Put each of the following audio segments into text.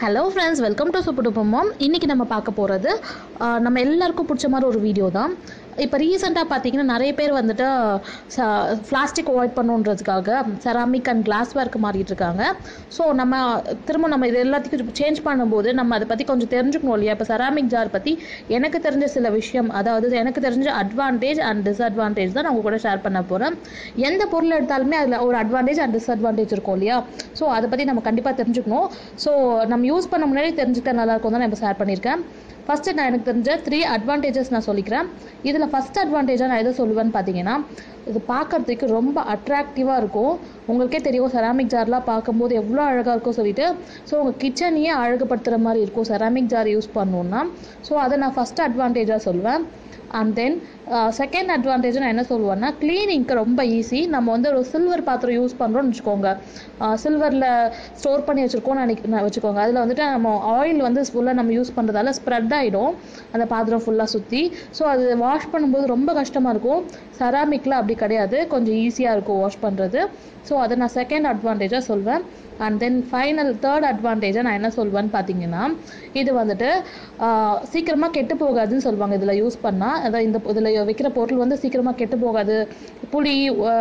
hello friends welcome to சுப்புடுப்பம் இன்னைக்கு நம்ம பார்க்க போகிறது நம்ம எல்லாருக்கும் பிடிச்ச மாதிரி ஒரு வீடியோ தான் இப்போ ரீசெண்டாக பார்த்தீங்கன்னா நிறைய பேர் வந்துட்டு பிளாஸ்டிக் அவாய்ட் பண்ணுன்றதுக்காக செராமிக் அண்ட் கிளாஸ் ஒர்க் மாறிட்டு இருக்காங்க ஸோ நம்ம திரும்ப நம்ம இது எல்லாத்தையும் சேஞ்ச் பண்ணும்போது நம்ம அதை பற்றி கொஞ்சம் தெரிஞ்சுக்கணும் இல்லையா இப்போ செராமிக் ஜார் பற்றி எனக்கு தெரிஞ்ச சில விஷயம் அதாவது எனக்கு தெரிஞ்ச அட்வான்டேஜ் அண்ட் டிஸ்அட்வான்டேஜ் தான் நான் உங்க கூட ஷேர் பண்ண போகிறேன் எந்த பொருள் எடுத்தாலுமே அதில் ஒரு அட்வான்டேஜ் அண்ட் டிஸ்அட்வான்டேஜ் இருக்கும் இல்லையா ஸோ அதை பற்றி நம்ம கண்டிப்பாக தெரிஞ்சுக்கணும் ஸோ நம்ம யூஸ் பண்ண முன்னாடி தெரிஞ்சுக்க நல்லா இருக்கும் தான் நான் இப்போ ஷேர் பண்ணியிருக்கேன் ஃபஸ்ட்டு நான் எனக்கு தெரிஞ்ச த்ரீ அட்வான்டேஜஸ் நான் சொல்லிக்கிறேன் இதில் ஃபஸ்ட் அட்வான்டேஜாக நான் எதை சொல்லுவேன்னு பார்த்தீங்கன்னா இது பார்க்கறதுக்கு ரொம்ப அட்ராக்டிவாக இருக்கும் உங்களுக்கே தெரியும் செராமிக் ஜார்லாம் பார்க்கும்போது எவ்வளோ அழகாக இருக்கும் சொல்லிட்டு ஸோ உங்கள் கிச்சனையே அழகுபடுத்துகிற மாதிரி இருக்கும் செராமிக் ஜார் யூஸ் பண்ணோன்னா ஸோ அதை நான் ஃபஸ்ட் அட்வான்டேஜாக சொல்லுவேன் அண்ட் தென் செகண்ட் அட்வான்டேஜ் நான் என்ன சொல்லுவேன்னா க்ளீனிங்க்கு ரொம்ப ஈஸி நம்ம வந்து ஒரு சில்வர் பாத்திரம் யூஸ் பண்ணுறோம்னு வச்சுக்கோங்க சில்வரில் ஸ்டோர் பண்ணி வச்சுருக்கோம் நான் வச்சுக்கோங்க அதில் வந்துட்டு நம்ம ஆயில் வந்து ஃபுல்லாக நம்ம யூஸ் பண்ணுறதால ஸ்ப்ரெட் ஆகிடும் அந்த பாத்திரம் ஃபுல்லாக சுற்றி ஸோ அது வாஷ் பண்ணும்போது ரொம்ப கஷ்டமாக இருக்கும் செராமிக்கில் அப்படி கிடையாது கொஞ்சம் ஈஸியாக இருக்கும் வாஷ் பண்ணுறது ஸோ அதை நான் செகண்ட் அட்வான்டேஜாக சொல்வேன் அண்ட் தென் ஃபைனல் தேர்ட் அட்வான்டேஜாக நான் என்ன சொல்வேன்னு பார்த்தீங்கன்னா இது வந்துட்டு சீக்கிரமாக கெட்டு போகாதுன்னு சொல்லுவாங்க இதில் யூஸ் பண்ணால் அதாவது இந்த இதில் வைக்கிற பொருள் வந்து சீக்கிரமாக கெட்டு போகாது புளி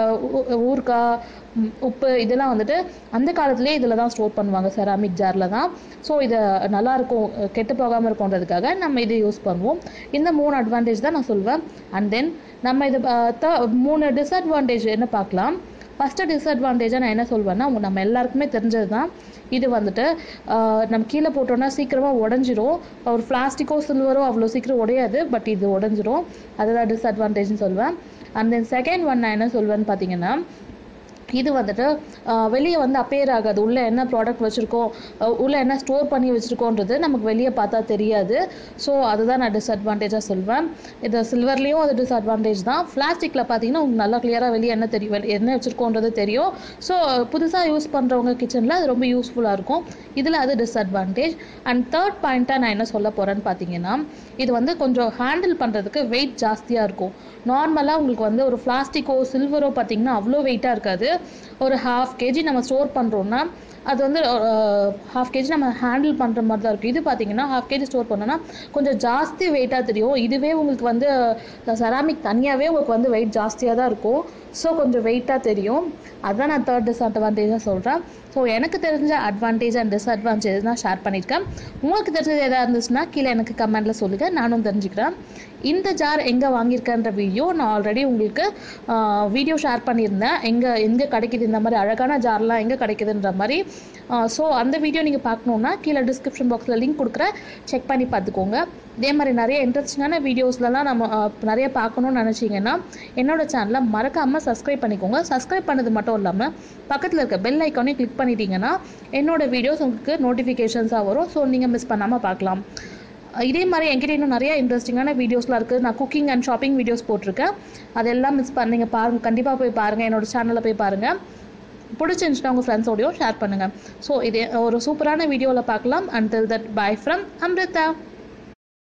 ஊறுகாய் உப்பு இதெல்லாம் வந்துட்டு அந்த காலத்துலேயே இதில் தான் ஸ்டோர் பண்ணுவாங்க செராமிக் ஜாரில் தான் ஸோ இது நல்லாயிருக்கும் கெட்டு போகாமல் இருக்குன்றதுக்காக நம்ம இதை யூஸ் பண்ணுவோம் இந்த மூணு அட்வான்டேஜ் தான் நான் சொல்வேன் அண்ட் தென் நம்ம இது மூணு டிஸ்அட்வான்டேஜ் என்ன பார்க்கலாம் ஃபஸ்ட்டு டிஸ்அட்வான்டேஜாக நான் என்ன சொல்வேன்னா நம்ம எல்லாருக்குமே தெரிஞ்சது தான் இது வந்துட்டு நம்ம கீழே போட்டோன்னா சீக்கிரமாக உடஞ்சிரும் ஒரு பிளாஸ்டிக்கோ சில்வரோ அவ்வளோ சீக்கிரம் உடையாது பட் இது உடஞ்சிரும் அதுதான் டிஸ்அட்வான்டேஜ்னு சொல்வேன் அண்ட் தென் செகண்ட் ஒன் நான் என்ன சொல்வேன்னு பார்த்தீங்கன்னா இது வந்துட்டு வெளியே வந்து அப்பேர் ஆகாது உள்ளே என்ன ப்ராடக்ட் வச்சுருக்கோம் உள்ளே என்ன ஸ்டோர் பண்ணி வச்சுருக்கோன்றது நமக்கு வெளியே பார்த்தா தெரியாது ஸோ அதுதான் நான் டிஸ்அட்வான்டேஜாக சொல்வேன் இது சில்வர்லேயும் அது டிஸ்அட்வான்டேஜ் தான் பிளாஸ்டிக்கில் பார்த்தீங்கன்னா உங்களுக்கு நல்லா கிளியராக வெளியே என்ன தெரியும் என்ன வச்சுருக்கோன்றது தெரியும் ஸோ புதுசாக யூஸ் பண்ணுறவங்க கிச்சனில் அது ரொம்ப யூஸ்ஃபுல்லாக இருக்கும் இதில் அது டிஸ்அட்வான்டேஜ் அண்ட் தேர்ட் பாயிண்ட்டாக நான் என்ன சொல்ல போகிறேன்னு பார்த்தீங்கன்னா இது வந்து கொஞ்சம் ஹேண்டில் பண்ணுறதுக்கு வெயிட் ஜாஸ்தியாக இருக்கும் நார்மலாக உங்களுக்கு வந்து ஒரு பிளாஸ்டிக்கோ சில்வரோ பார்த்தீங்கன்னா அவ்வளோ வெயிட்டாக இருக்காது ஒரு ஹாஃப் கேஜி நம்ம ஸ்டோர் பண்ணுறோன்னா அது வந்து ஹாஃப் கேஜி நம்ம ஹேண்டில் பண்ணுற மாதிரி தான் இருக்கும் இது பார்த்தீங்கன்னா ஹாஃப் கேஜி ஸ்டோர் பண்ணோன்னா கொஞ்சம் ஜாஸ்தி வெயிட்டாக தெரியும் இதுவே உங்களுக்கு வந்து செராமிக் தனியாகவே உங்களுக்கு வந்து வெயிட் ஜாஸ்தியாக தான் இருக்கும் ஸோ கொஞ்சம் வெயிட்டாக தெரியும் அதுதான் நான் தேர்ட் டிஸ்அட்வான்டேஜாக சொல்கிறேன் ஸோ எனக்கு தெரிஞ்ச அட்வான்டேஜ் அண்ட் டிஸ்அட்வான்டேஜ் தான் ஷேர் பண்ணியிருக்கேன் உங்களுக்கு தெரிஞ்சது எதாவது இருந்துச்சுன்னா கீழே எனக்கு கமெண்ட்டில் சொல்லுங்கள் நானும் தெரிஞ்சுக்கிறேன் இந்த ஜார் எங்கே வாங்கியிருக்கேன்ற வீடியோ நான் ஆல்ரெடி உங்களுக்கு வீடியோ ஷேர் பண்ணியிருந்தேன் எங்கே எங்கே கிடைக்கிது இந்த மாதிரி அழகான ஜார்லாம் எங்கே கிடைக்குதுன்ற மாதிரி ஸோ அந்த வீடியோ நீங்கள் பார்க்கணுன்னா கீழே டிஸ்கிரிப்ஷன் பாக்ஸில் லிங்க் கொடுக்குறேன் செக் பண்ணி பார்த்துக்கோங்க இதே மாதிரி நிறைய இன்ட்ரெஸ்டிங்கான வீடியோஸ்லலாம் நம்ம நிறைய பார்க்கணுன்னு நினச்சிங்கன்னா என்னோட சேனலை மறக்காமல் சப்ஸ்கிரைப் பண்ணிக்கோங்க சப்ஸ்கிரைப் பண்ணது மட்டும் இல்லாமல் பக்கத்தில் இருக்க பெல் ஐக்கானையும் கிளிக் பண்ணிட்டீங்கன்னா என்னோட வீடியோஸ் உங்களுக்கு நோட்டிஃபிகேஷன்ஸாக வரும் ஸோ நீங்கள் மிஸ் பண்ணாமல் பார்க்கலாம் இதே மாதிரி என்கிட்ட இன்னும் நிறைய இன்ட்ரெஸ்டிங்கான வீடியோஸ்லாம் இருக்குது நான் குக்கிங் அண்ட் ஷாப்பிங் வீடியோஸ் போட்டிருக்கேன் அதெல்லாம் மிஸ் பண்ணீங்க பாருங்கள் கண்டிப்பாக போய் பாருங்கள் என்னோட சேனலில் போய் பாருங்கள் பிடிச்சிருந்துச்சுன்னா உங்கள் ஃப்ரெண்ட்ஸோடையும் ஷேர் பண்ணுங்கள் ஸோ இது ஒரு சூப்பரான வீடியோவில் பார்க்கலாம் until that bye from Amrita